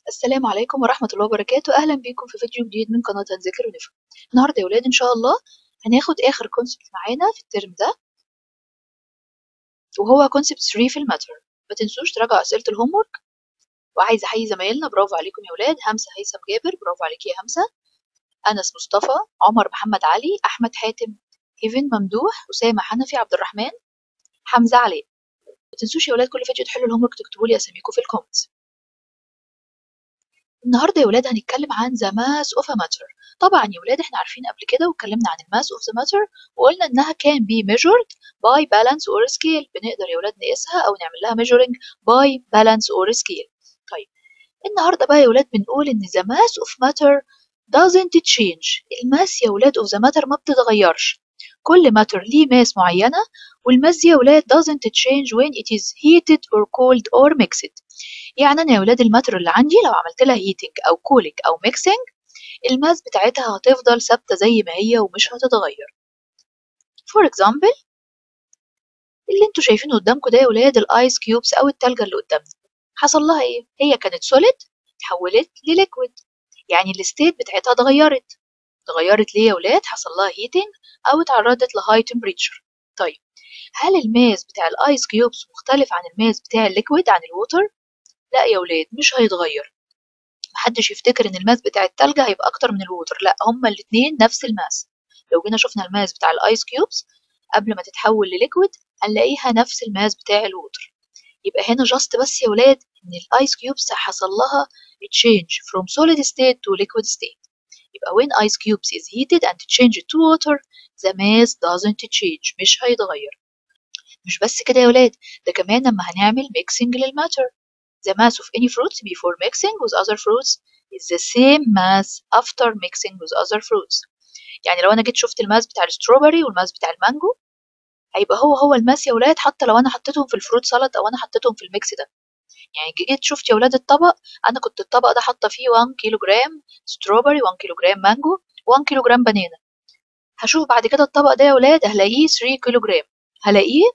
السلام عليكم ورحمة الله وبركاته أهلا بكم في فيديو جديد من قناة هنذاكر ونفهم النهاردة يا ولاد إن شاء الله هناخد آخر كونسبت معانا في الترم ده وهو كونسبت 3 في الماتر ما تنسوش تراجعوا أسئلة الهوم ورك وعايزة أحيي زمايلنا برافو عليكم يا ولاد همسة هيثم جابر برافو عليك يا همسة أنس مصطفى عمر محمد علي أحمد حاتم هيفن ممدوح أسامة حنفي عبد الرحمن حمزة علي ما تنسوش يا ولاد كل فيديو تحلوا الهوم ورك تكتبوا لي أساميكم في الكومنتس النهارده يا ولاد هنتكلم عن ذا ماس اوف ا ماتر طبعا يا ولاد احنا عارفين قبل كده واتكلمنا عن الماس اوف ذا ماتر وقلنا انها كان بي measured باي بالانس اور سكيل بنقدر يا ولاد نقيسها او نعمل لها measuring باي بالانس اور سكيل طيب النهارده بقى يا ولاد بنقول ان ذا ماس اوف ماتر doesn't change الماس يا ولاد اوف ذا ماتر ما بتتغيرش كل ماتر ليه ماس معينة والماس دي يا ولاد doesn't change when it is heated or cooled or mixed يعني انا يا ولاد الماتر اللي عندي لو عملت لها هيتنج او كولينج او ميكسنج الماس بتاعتها هتفضل ثابته زي ما هي ومش هتتغير فور اكزامبل اللي انتوا شايفينه قدامكم ده يا ولاد الايس كيوبس او التلجه اللي قدامنا حصل لها ايه هي كانت سوليد اتحولت لليكويد يعني الستيت بتاعتها اتغيرت اتغيرت ليه يا ولاد حصل لها هيتنج او اتعرضت لهاي تمبريتشر طيب هل الماس بتاع الايس كيوبس مختلف عن الماس بتاع الليكويد عن الووتر لا يا ولاد مش هيتغير محدش يفتكر ان الماس بتاع التلج هيبقى اكتر من الووتر لا هما الاتنين نفس الماس لو جينا شفنا الماس بتاع الايس كيوبس قبل ما تتحول لليكويد هنلاقيها نفس الماس بتاع الووتر يبقى هنا جاست بس يا ولاد ان الايس كيوبس حصل لها change from solid state to liquid state يبقى when ice cubes is heated and changed to water the mass doesn't change مش هيتغير مش بس كده يا ولاد ده كمان لما هنعمل mixing للماتر the mass of any fruits before mixing with other fruits is the same mass after mixing with other fruits يعني لو انا جيت شفت الماس بتاع الستروبري والماس بتاع المانجو هيبقى هو هو الماس يا ولاد حتى لو انا حطيتهم في الفروت سلطه او انا حطيتهم في الميكس ده يعني جيت شفت يا ولاد الطبق انا كنت الطبق ده حاطه فيه 1 كيلو جرام ستروبري 1 كيلو جرام مانجو 1 كيلو جرام بنانا هشوف بعد كده الطبق ده يا ولاد هلاقيه 3 كيلو جرام هلاقيه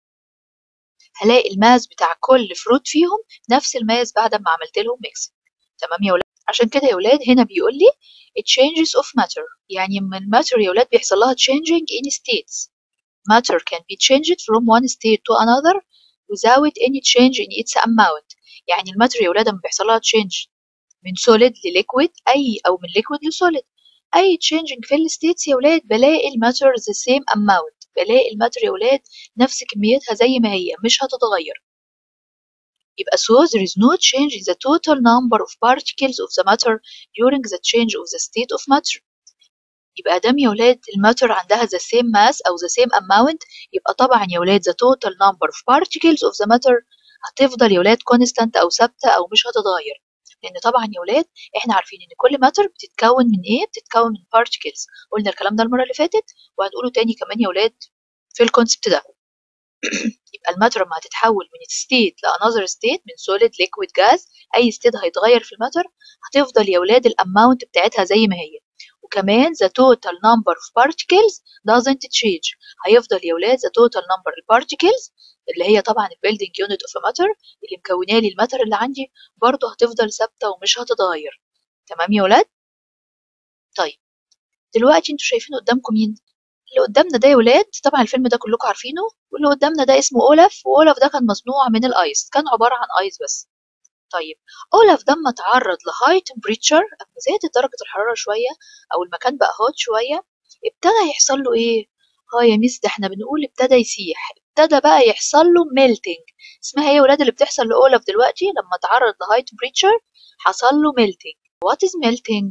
هلاقي الماس بتاع كل فروت فيهم نفس الماس بعد ما عملت لهم ميكس تمام يا ولاد عشان كده يا ولاد هنا بيقول لي changes of matter يعني من الماتر يا ولاد بيحصل لها changing in states matter can be changed from one state to another without any change in its amount يعني الماتر يا ولاد لما بيحصل لها change من solid لليكويد اي او من liquid لسوليد اي changing في الستيتس يا ولاد بلاقي الماتر the same amount بلاقي الماتر يا ولاد نفس كميتها زي ما هي مش هتتغير يبقى so there is no change in the total number of particles of the matter during the change of the state of matter يبقى دام يا ولاد الماتر عندها the same mass أو the same amount يبقى طبعا يا ولاد the total number of particles of the matter هتفضل يا ولاد constant أو ثابتة أو مش هتتغير لأن طبعا يا ولاد احنا عارفين إن كل ماتر بتتكون من إيه؟ بتتكون من particles قلنا الكلام ده المرة اللي فاتت وهنقوله تاني كمان يا ولاد في الكونسبت ده يبقى الماتر لما هتتحول من ستيت لانذر ستيت من سوليد ليكويد جاز اي ستيت هيتغير في الماتر هتفضل يا ولاد الاماونت بتاعتها زي ما هي وكمان the total number of particles doesn't change هيفضل يا ولاد the total number of particles اللي هي طبعا البيلدينج يونت اوف ماتر اللي مكوناه لي الماتر اللي عندي برضه هتفضل ثابته ومش هتتغير تمام يا ولاد طيب دلوقتي انتوا شايفين قدامكم مين اللي قدامنا ده يا ولاد طبعا الفيلم ده كلكم عارفينه واللي قدامنا ده اسمه اولف واولف ده كان مصنوع من الايس كان عباره عن ايس بس طيب اولف ده لما اتعرض لهاي تمبريتشر اما زادت درجه الحراره شويه او المكان بقى هوت شويه ابتدى يحصل له ايه اه يا ميس ده احنا بنقول ابتدى يسيح ابتدى بقى يحصل له ميلتنج اسمها ايه يا ولاد اللي بتحصل لاولف دلوقتي لما اتعرض لهاي تمبريتشر حصل له ميلتنج what is melting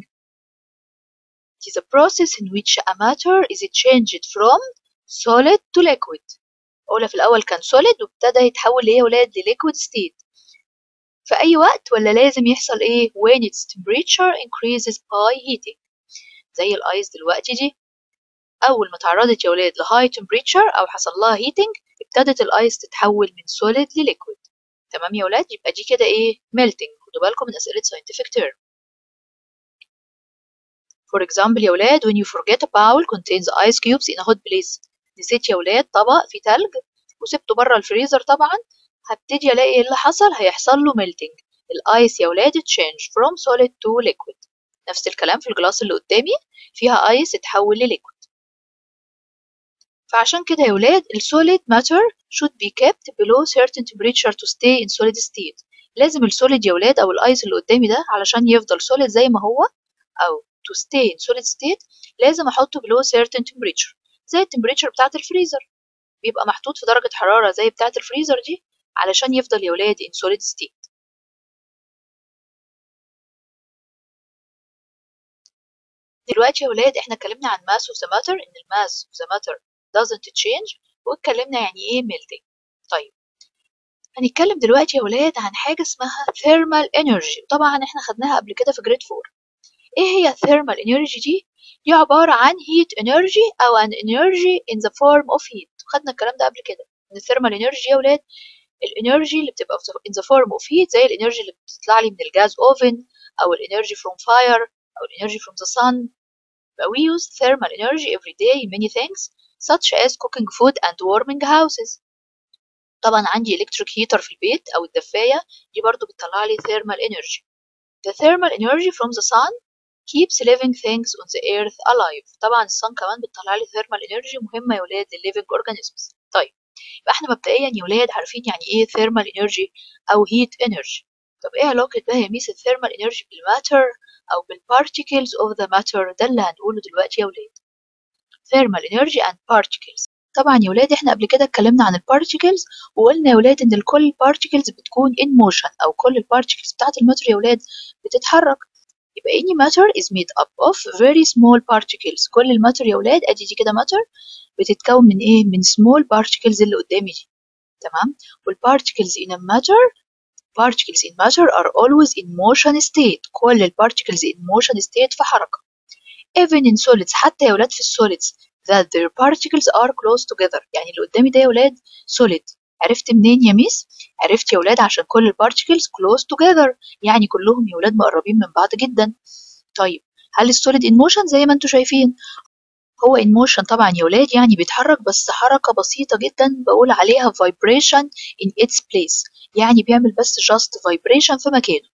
It is a process in which a matter is changed from solid to liquid. قولها في الأول كان solid وابتدى يتحول لإيه يا ولاد لliquid state. في أي وقت ولا لازم يحصل إيه؟ when its temperature increases by heating. زي الأيس دلوقتي دي. أول ما تعرضت يا ولاد لهاي temperature أو حصل لها heating ابتدت الأيس تتحول من solid لliquid. تمام يا ولاد؟ يبقى دي كده إيه؟ melting. خدوا بالكم من أسئلة scientific term. For example يا ولاد when you forget a bowl contains ice cubes in a hot place نسيت يا ولاد طبق فيه تلج وسبته بره الفريزر طبعا هبتدي الاقي ايه اللي حصل هيحصل له melting الايس يا ولاد change from solid to liquid نفس الكلام في الجلاس اللي قدامي فيها ايس اتحول لليكويد فعشان كده يا ولاد السوليد matter should be kept below certain temperature to stay in solid state لازم السوليد يا ولاد او الايس اللي قدامي ده علشان يفضل سوليد زي ما هو او to stay in solid state لازم احطه below certain temperature زي التمبريتشر بتاعت الفريزر بيبقى محطوط في درجة حرارة زي بتاعت الفريزر دي علشان يفضل يا ولاد in solid state دلوقتي يا ولاد احنا اتكلمنا عن mass of the matter ان الماس of the matter doesn't change واتكلمنا يعني ايه melting طيب هنتكلم دلوقتي يا ولاد عن حاجة اسمها thermal energy طبعا احنا خدناها قبل كده في جريد 4 ايه هي thermal energy دي دي عبارة عن heat energy أو an energy in the form of heat خدنا الكلام ده قبل كده إن thermal energy يا ولاد الانرجي اللي بتبقى in the form of heat زي الانرجي اللي بتطلع لي من الجاز اوفن أو الانرجي from fire أو الانرجي from the sun but we use thermal energy every day in many things such as cooking food and warming houses طبعا عندي electric heater في البيت أو الدفاية دي برضو بتطلع لي thermal energy the thermal energy from the sun keeps living things on the earth alive طبعا الصن كمان بتطلع لي thermal energy مهمة يا ولاد لل living organisms طيب يبقى احنا مبدئيا يا ولاد عارفين يعني ايه thermal energy أو heat energy طب ايه علاقة بقى يا ميس الثيرمال energy بالماتر أو بالparticles of the matter ده اللي هنقوله دلوقتي يا ولاد thermal energy and particles طبعا يا ولاد احنا قبل كده اتكلمنا عن البارتيكلز وقلنا يا ولاد ان كل البارتيكلز بتكون in motion او كل البارتيكلز بتاعت الماتر يا ولاد بتتحرك يبقى any matter is made up of very small particles كل الماتر يا ولاد ادي دي كده ماتر بتتكون من ايه من small particles اللي قدامي دي تمام والparticles in a matter particles in matter are always in motion state كل البارتيكلز in motion state في حركة even in solids حتى يا ولاد في السوليدز that their particles are close together يعني اللي قدامي ده يا ولاد solid عرفت منين يا ميس؟ عرفت يا ولاد عشان كل البارتيكلز close together يعني كلهم يا ولاد مقربين من بعض جدا طيب هل السوليد in motion زي ما انتم شايفين هو in motion طبعا يا ولاد يعني بيتحرك بس حركة بسيطة جدا بقول عليها vibration in its place يعني بيعمل بس just vibration في مكانه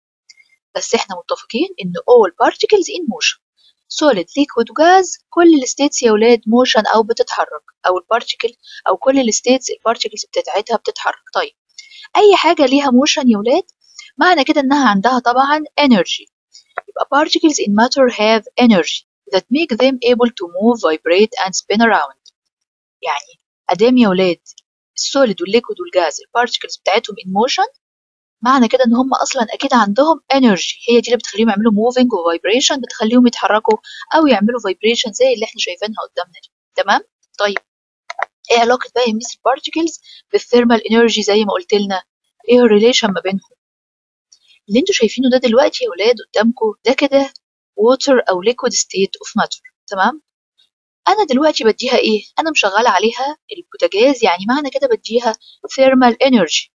بس احنا متفقين ان all particles in motion solid liquid وجاز كل الستيتس يا ولاد موشن او بتتحرك او البارتيكل او كل الستيتس البارتيكلز بتاعتها بتتحرك طيب اي حاجه ليها موشن يا ولاد معنى كده انها عندها طبعا energy يبقى particles in matter have energy that make them able to move vibrate and spin around يعني ادام يا ولاد السوليد والليكويد والجاز البارتيكلز بتاعتهم in motion معنى كده ان هم اصلا اكيد عندهم انرجي هي دي اللي بتخليهم يعملوا موفينج وفايبريشن بتخليهم يتحركوا او يعملوا فايبريشن زي اللي احنا شايفينها قدامنا دي تمام طيب ايه علاقه بقى يا ميس البارتيكلز بالثيرمال انرجي زي ما قلت لنا ايه الريليشن ما بينهم اللي انتوا شايفينه ده دلوقتي يا ولاد قدامكم ده كده ووتر او liquid state of matter تمام انا دلوقتي بديها ايه انا مشغله عليها البوتاجاز يعني معنى كده بديها thermal energy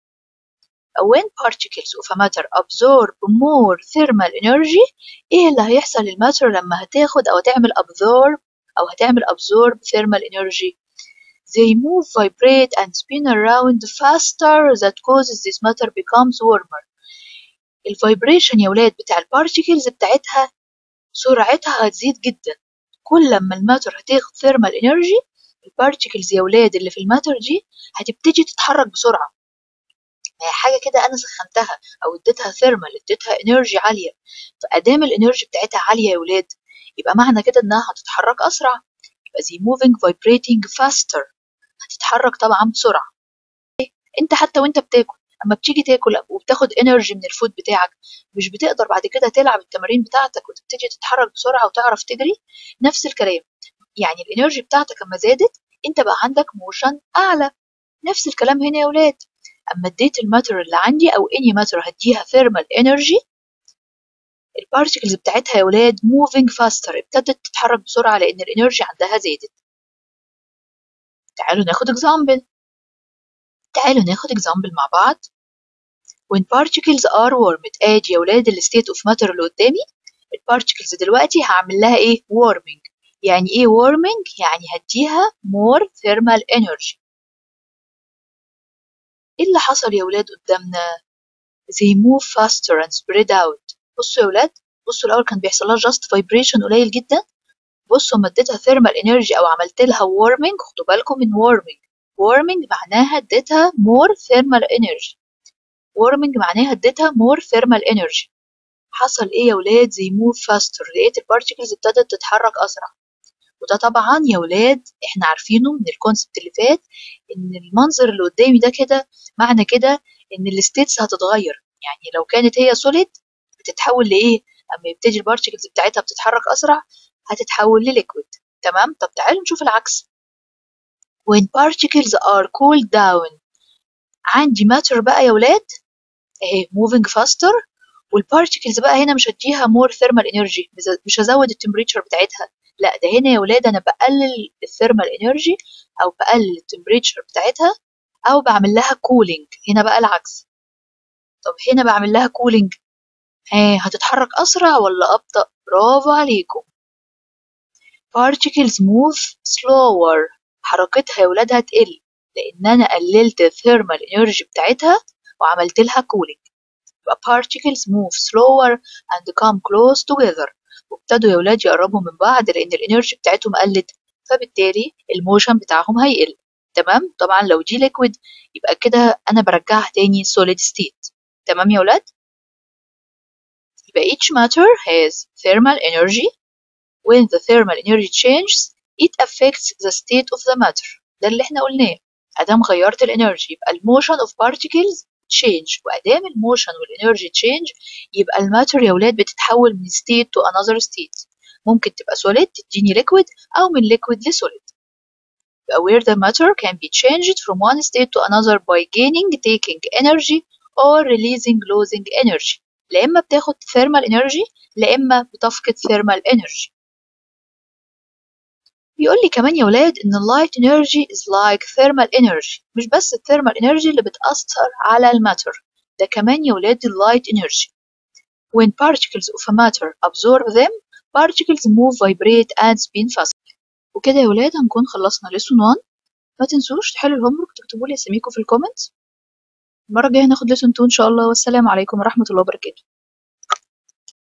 when particles of a matter absorb more thermal energy ايه اللي هيحصل للماتر لما هتاخد او تعمل absorb او هتعمل absorb thermal energy they move vibrate and spin around faster that causes this matter becomes warmer الفايبريشن يا ولاد بتاع البارتيكلز بتاعتها سرعتها هتزيد جدا كل لما الماتر هتاخد thermal energy البارتيكلز يا ولاد اللي في الماتر دي هتبتدي تتحرك بسرعة حاجه كده انا سخنتها او اديتها ثيرمال اديتها انرجي عاليه فادام الانرجي بتاعتها عاليه يا ولاد يبقى معنى كده انها هتتحرك اسرع يبقى زي moving vibrating faster هتتحرك طبعا بسرعه انت حتى وانت بتاكل اما بتيجي تاكل وبتاخد انرجي من الفود بتاعك مش بتقدر بعد كده تلعب التمارين بتاعتك وتبتدي تتحرك بسرعه وتعرف تجري نفس الكلام يعني الانرجي بتاعتك اما زادت انت بقى عندك موشن اعلى نفس الكلام هنا يا ولاد اما اديت الماتر اللي عندي او اني ماتر هديها ثيرمال انرجي البارتيكلز بتاعتها يا ولاد moving faster ابتدت تتحرك بسرعه لان الانرجي عندها زادت تعالوا ناخد example تعالوا ناخد example مع بعض when particles are warmed ادي يا ولاد الستيت اوف ماتر اللي قدامي البارتيكلز دلوقتي هعمل لها ايه warming يعني ايه warming يعني هديها more thermal energy ايه اللي حصل يا ولاد قدامنا they move faster and spread out بصوا يا ولاد بصوا الأول كان بيحصل لها just vibration قليل جدا بصوا ما اديتها thermal energy أو عملت لها warming خدوا بالكم من warming warming معناها اديتها more thermal energy warming معناها اديتها more thermal energy حصل ايه يا ولاد زي move faster لقيت البارتيكلز ابتدت تتحرك اسرع وده طبعا يا ولاد احنا عارفينه من الكونسبت اللي فات ان المنظر اللي قدامي ده كده معنى كده ان الستيتس هتتغير يعني لو كانت هي سوليد بتتحول لايه اما يبتدي البارتيكلز بتاعتها بتتحرك اسرع هتتحول لليكويد تمام طب تعالوا نشوف العكس when particles are cooled down عندي matter بقى يا ولاد اهي moving faster والبارتيكلز بقى هنا مش هديها more thermal energy مش هزود التمبريتشر بتاعتها لا ده هنا يا ولاد انا بقلل الثيرمال انرجي او بقلل التمبريتشر بتاعتها او بعمل لها كولينج هنا بقى العكس طب هنا بعمل لها كولينج ها هتتحرك اسرع ولا ابطا برافو عليكم particles move slower حركتها يا ولاد هتقل لان انا قللت الثيرمال انرجي بتاعتها وعملت لها كولينج يبقى particles move slower and come close together وابتدوا يا ولاد يقربوا من بعض لان الانرجي بتاعتهم قلت فبالتالي الموشن بتاعهم هيقل تمام طبعا لو دي ليكويد يبقى كده انا برجعها تاني solid state تمام يا ولاد يبقى each matter has thermal energy when the thermal energy changes it affects the state of the matter ده اللي احنا قلناه ادام غيرت الانرجي يبقى الموشن of particles change وادام الموشن والانرجي change يبقى الماتر يا ولاد بتتحول من state to another state ممكن تبقى solid تديني liquid او من liquid ل solid يبقى where the matter can be changed from one state to another by gaining taking energy or releasing losing energy لا اما بتاخد thermal energy لا اما بتفقد thermal energy بيقول لي كمان يا ولاد ان light energy is like thermal energy مش بس الثيرمال energy اللي بتأثر على الماتر ده كمان يا ولاد light energy when particles of a matter absorb them particles move vibrate and spin fast وكده يا ولاد هنكون خلصنا lesson 1 ما تنسوش تحلوا الهومورك تكتبوا لي اساميكم في الكومنتس المرة الجاية هناخد lesson 2 ان شاء الله والسلام عليكم ورحمة الله وبركاته